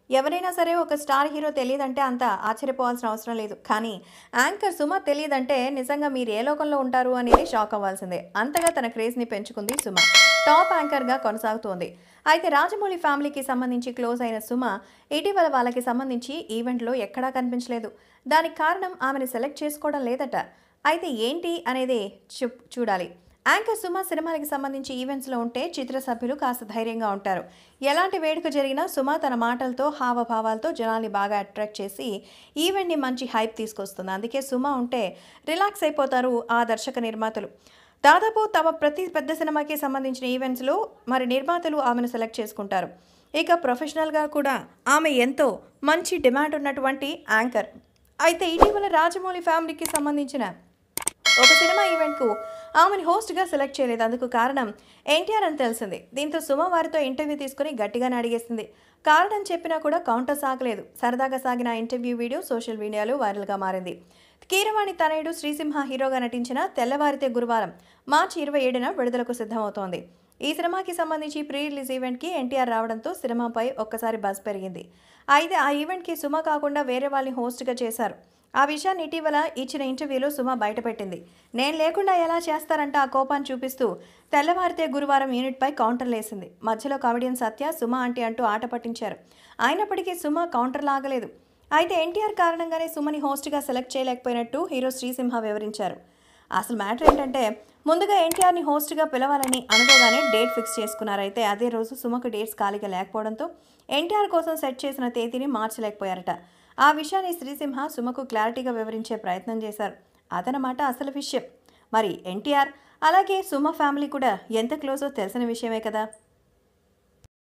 ఎవరైనా సరే ఒక స్టార్ హీరో తెలియదంటే అంత ఆశ్చర్యపోవాల్సిన అవసరం లేదు కానీ యాంకర్ సుమ తెలియదంటే నిజంగా మీరు ఏ లోకంలో ఉంటారు అనేది షాక్ అవ్వాల్సిందే అంతగా తన క్రేజ్ని పెంచుకుంది సుమ టాప్ యాంకర్గా కొనసాగుతోంది అయితే రాజమౌళి ఫ్యామిలీకి సంబంధించి క్లోజ్ అయిన సుమ ఇటీవల వాళ్ళకి సంబంధించి ఈవెంట్లో ఎక్కడా కనిపించలేదు దానికి కారణం ఆమెను సెలెక్ట్ చేసుకోవడం లేదట అయితే ఏంటి అనేది చూ చూడాలి యాంకర్ సుమ సినిమాలకి సంబంధించి ఈవెంట్స్లో ఉంటే చిత్ర సభ్యులు కాస్త ధైర్యంగా ఉంటారు ఎలాంటి వేడుక జరిగినా సుమ తన మాటలతో హావభావాలతో జనాల్ని బాగా అట్రాక్ట్ చేసి ఈవెంట్ని మంచి హైప్ తీసుకొస్తుంది అందుకే సుమ ఉంటే రిలాక్స్ అయిపోతారు ఆ దర్శక నిర్మాతలు దాదాపు తమ ప్రతి పెద్ద సినిమాకి సంబంధించిన ఈవెంట్స్లో మరి నిర్మాతలు ఆమెను సెలెక్ట్ చేసుకుంటారు ఇక ప్రొఫెషనల్గా కూడా ఆమె ఎంతో మంచి డిమాండ్ ఉన్నటువంటి యాంకర్ అయితే ఇటీవల రాజమౌళి ఫ్యామిలీకి సంబంధించిన ఒక సినిమా ఈవెంట్కు ఆమెను హోస్ట్గా సెలెక్ట్ చేయలేదు అందుకు కారణం ఎన్టీఆర్ అని తెలిసింది దీంతో సుమ వారితో ఇంటర్వ్యూ తీసుకుని గట్టిగానే అడిగేసింది కారణం చెప్పినా కూడా కౌంటర్ సాగలేదు సరదాగా సాగిన ఆ ఇంటర్వ్యూ వీడియో సోషల్ మీడియాలో వైరల్గా మారింది కీరవాణి తనయుడు శ్రీసింహ హీరోగా నటించిన తెల్లవారితే గురువారం మార్చి ఇరవై ఏడున విడుదలకు సిద్ధమవుతోంది ఈ సినిమాకి సంబంధించి ప్రీ రిలీజ్ ఈవెంట్కి ఎన్టీఆర్ రావడంతో సినిమాపై ఒక్కసారి బజ్ పెరిగింది అయితే ఆ ఈవెంట్కి సుమ కాకుండా వేరే వాళ్ళని హోస్ట్గా చేశారు ఆ విషయాన్ని ఇటీవల ఇచ్చిన ఇంటర్వ్యూలో సుమ బయటపెట్టింది నేను లేకుండా ఎలా చేస్తారంట ఆ కోపాన్ని చూపిస్తూ తెల్లవారితే గురువారం యూనిట్పై కౌంటర్ లేసింది మధ్యలో కామెడియన్ సత్య సుమ ఆంటీ అంటూ ఆట పట్టించారు అయినప్పటికీ సుమ కౌంటర్ లాగలేదు అయితే ఎన్టీఆర్ కారణంగానే సుమని హోస్ట్గా సెలెక్ట్ చేయలేకపోయినట్టు హీరో శ్రీసింహ వివరించారు అసలు మ్యాటర్ ఏంటంటే ముందుగా ఎన్టీఆర్ని హోస్ట్గా పిలవాలని అనుకోగానే డేట్ ఫిక్స్ చేసుకున్నారు అయితే అదే రోజు సుమకు డేట్స్ ఖాళీగా లేకపోవడంతో ఎన్టీఆర్ కోసం సెట్ చేసిన తేదీని మార్చలేకపోయారట ఆ విషయాన్ని శ్రీసింహ సుమకు క్లారిటీగా వివరించే ప్రయత్నం చేశారు అదనమాట అసలు విషయం మరి ఎన్టీఆర్ అలాగే సుమ ఫ్యామిలీ కూడా ఎంత క్లోజో తెలిసిన విషయమే కదా